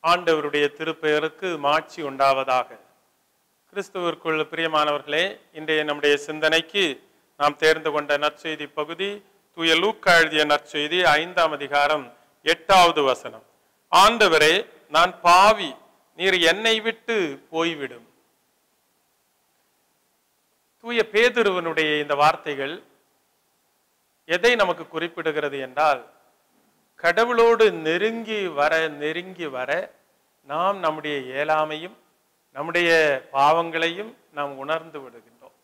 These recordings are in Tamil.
ஆண்டவருடைய திருப்பெயருக்கு மாட்சி உண்டாவதாக கிறிஸ்துவிற்குள் பிரியமானவர்களே இன்றைய நம்முடைய சிந்தனைக்கு நாம் தேர்ந்து கொண்ட நற்செய்தி பகுதி தூய லூக்கா எழுதிய நற்செய்தி ஐந்தாம் அதிகாரம் எட்டாவது வசனம் ஆண்டவரே நான் பாவி நீர் என்னை விட்டு போய்விடும் தூய பேதுருவனுடைய இந்த வார்த்தைகள் எதை நமக்கு குறிப்பிடுகிறது என்றால் கடவுளோடு நெருங்கி வர நெருங்கி வர நாம் நம்முடைய இயலாமையும் நம்முடைய பாவங்களையும் நாம் உணர்ந்து விடுகின்றோம்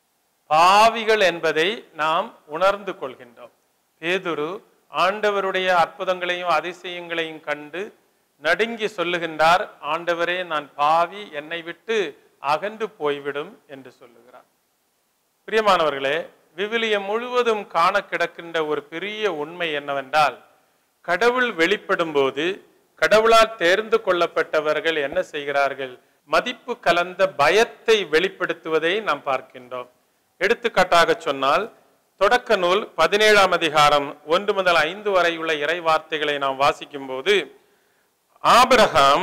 பாவிகள் என்பதை நாம் உணர்ந்து கொள்கின்றோம் பேதுரு ஆண்டவருடைய அற்புதங்களையும் அதிசயங்களையும் கண்டு நடுங்கி சொல்லுகின்றார் ஆண்டவரே நான் பாவி என்னை விட்டு அகன்று போய்விடும் என்று சொல்லுகிறார் பிரியமானவர்களே விவிலியம் முழுவதும் காண கிடக்கின்ற ஒரு பெரிய உண்மை என்னவென்றால் கடவுள் வெளிப்படும் போது கடவுளால் தேர்ந்து கொள்ளப்பட்டவர்கள் என்ன செய்கிறார்கள் மதிப்பு கலந்த பயத்தை வெளிப்படுத்துவதை நாம் பார்க்கின்றோம் எடுத்துக்காட்டாக சொன்னால் தொடக்க நூல் பதினேழாம் அதிகாரம் ஒன்று முதல் ஐந்து வரை உள்ள இறை வார்த்தைகளை நாம் வாசிக்கும் போது ஆபிரகாம்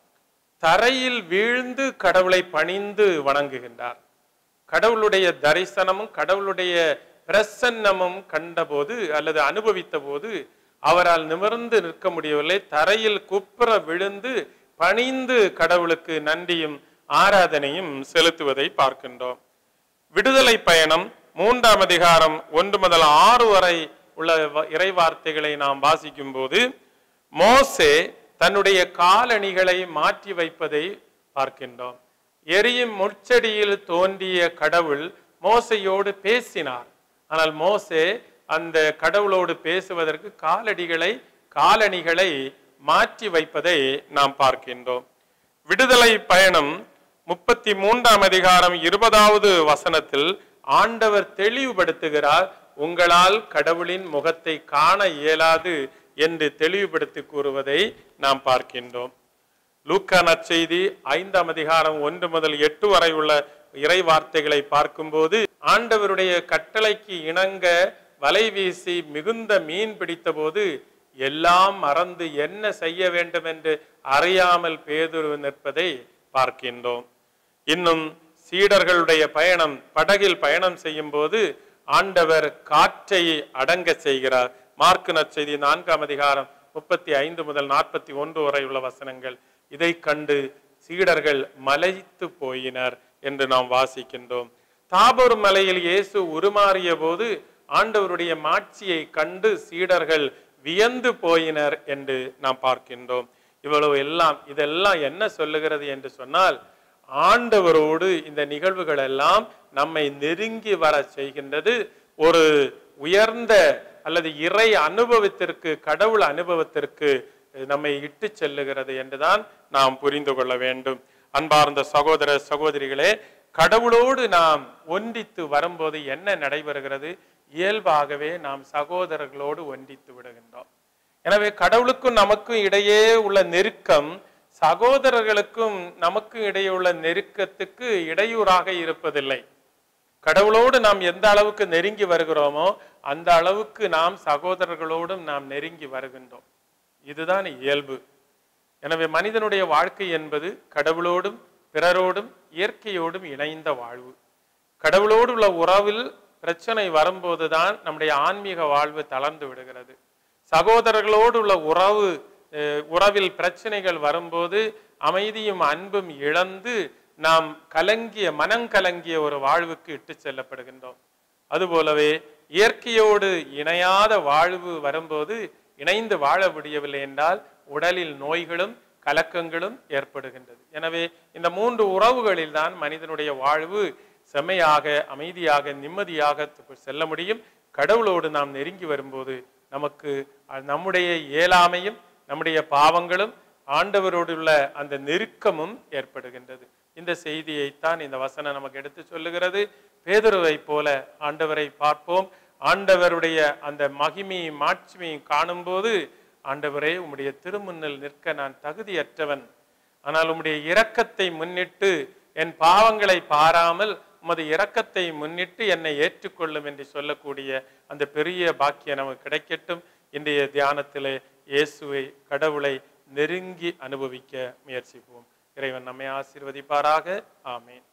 தரையில் வீழ்ந்து கடவுளை பணிந்து வணங்குகின்றார் கடவுளுடைய தரிசனமும் கடவுளுடைய பிரசன்னமும் கண்டபோது அல்லது அனுபவித்த போது அவரால் நிமிர்ந்து நிற்க முடியவில்லை தரையில் குப்புற விழுந்து பணிந்து கடவுளுக்கு நன்றியும் ஆராதனையும் செலுத்துவதை பார்க்கின்றோம் விடுதலை பயணம் மூன்றாம் அதிகாரம் ஒன்று முதல் ஆறு வரை உள்ள வ- இறை வார்த்தைகளை நாம் வாசிக்கும் போது மோசே தன்னுடைய காலணிகளை மாற்றி வைப்பதை பார்க்கின்றோம் எரியும் முட்செடியில் தோன்றிய கடவுள் மோசையோடு பேசினார் ஆனால் மோசே அந்த கடவுளோடு பேசுவதற்கு காலடிகளை காலணிகளை மாற்றி வைப்பதை நாம் பார்க்கின்றோம் விடுதலை பயணம் முப்பத்தி மூன்றாம் அதிகாரம் இருபதாவது வசனத்தில் ஆண்டவர் தெளிவுபடுத்துகிறார் உங்களால் கடவுளின் முகத்தை காண இயலாது என்று தெளிவுபடுத்தி கூறுவதை நாம் பார்க்கின்றோம் லூக்கா நற்செய்தி ஐந்தாம் அதிகாரம் ஒன்று முதல் எட்டு வரை உள்ள இறை வார்த்தைகளை பார்க்கும்போது ஆண்டவருடைய கட்டளைக்கு இணங்க வலை வீசி மிகுந்த மீன் பிடித்தபோது எல்லாம் மறந்து என்ன செய்ய வேண்டும் என்று அறியாமல் பேதுரு நிற்பதை பார்க்கின்றோம் இன்னும் சீடர்களுடைய பயணம் படகில் பயணம் செய்யும் போது ஆண்டவர் காற்றை அடங்க செய்கிறார் மார்க்கு நற்செய்தி நான்காம் அதிகாரம் முப்பத்தி ஐந்து முதல் நாற்பத்தி ஒன்று வரை உள்ள வசனங்கள் இதை கண்டு சீடர்கள் மலைத்து போயினர் என்று நாம் வாசிக்கின்றோம் தாபோர் மலையில் இயேசு உருமாறிய போது ஆண்டவருடைய மாட்சியை கண்டு சீடர்கள் வியந்து போயினர் என்று நாம் பார்க்கின்றோம் இவ்வளவு எல்லாம் இதெல்லாம் என்ன சொல்லுகிறது என்று சொன்னால் ஆண்டவரோடு இந்த நிகழ்வுகள் எல்லாம் நம்மை நெருங்கி வர செய்கின்றது ஒரு உயர்ந்த அல்லது இறை அனுபவத்திற்கு கடவுள் அனுபவத்திற்கு நம்மை இட்டு செல்லுகிறது என்றுதான் நாம் புரிந்து கொள்ள வேண்டும் அன்பார்ந்த சகோதர சகோதரிகளே கடவுளோடு நாம் ஒன்றித்து வரும்போது என்ன நடைபெறுகிறது இயல்பாகவே நாம் சகோதரர்களோடு ஒன்றித்து விடுகின்றோம் எனவே கடவுளுக்கும் நமக்கும் இடையே உள்ள நெருக்கம் சகோதரர்களுக்கும் நமக்கும் இடையே உள்ள நெருக்கத்துக்கு இடையூறாக இருப்பதில்லை கடவுளோடு நாம் எந்த அளவுக்கு நெருங்கி வருகிறோமோ அந்த அளவுக்கு நாம் சகோதரர்களோடும் நாம் நெருங்கி வருகின்றோம் இதுதான் இயல்பு எனவே மனிதனுடைய வாழ்க்கை என்பது கடவுளோடும் பிறரோடும் இயற்கையோடும் இணைந்த வாழ்வு கடவுளோடு உள்ள உறவில் பிரச்சனை வரும்போதுதான் நம்முடைய ஆன்மீக வாழ்வு தளர்ந்து விடுகிறது சகோதரர்களோடு உள்ள உறவு அஹ், உறவில் பிரச்சனைகள் வரும்போது அமைதியும் அன்பும் இழந்து நாம் கலங்கிய மனங்கலங்கிய ஒரு வாழ்வுக்கு இட்டு செல்லப்படுகின்றோம் அதுபோலவே இயற்கையோடு இணையாத வாழ்வு வரும்போது இணைந்து வாழ முடியவில்லை என்றால் உடலில் நோய்களும் கலக்கங்களும் ஏற்படுகின்றது எனவே இந்த மூன்று உறவுகளில் தான் மனிதனுடைய வாழ்வு செம்மையாக அமைதியாக நிம்மதியாக செல்ல முடியும் கடவுளோடு நாம் நெருங்கி வரும்போது நமக்கு அஹ், நம்முடைய இயலாமையும் நம்முடைய பாவங்களும் ஆண்டவரோடு உள்ள அந்த நெருக்கமும் ஏற்படுகின்றது இந்த செய்தியைத்தான் இந்த வசனம் நமக்கு எடுத்து சொல்லுகிறது பேதுருவை போல ஆண்டவரை பார்ப்போம் ஆண்டவருடைய அந்த மகிமையும் மாட்சிமையும் காணும்போது ஆண்டவரே உம்முடைய திருமுன்னில் நிற்க நான் தகுதியற்றவன் ஆனால் உம்முடைய இரக்கத்தை முன்னிட்டு என் பாவங்களை பாராமல் உமது இரக்கத்தை முன்னிட்டு என்னை ஏற்றுக்கொள்ளும் என்று சொல்லக்கூடிய அந்த பெரிய பாக்கியம் நமக்கு கிடைக்கட்டும் இன்றைய தியானத்திலே இயேசுவை கடவுளை நெருங்கி அனுபவிக்க முயற்சிப்போம் இறைவன் நம்மை ஆசீர்வதிப்பாராக ஆமேன்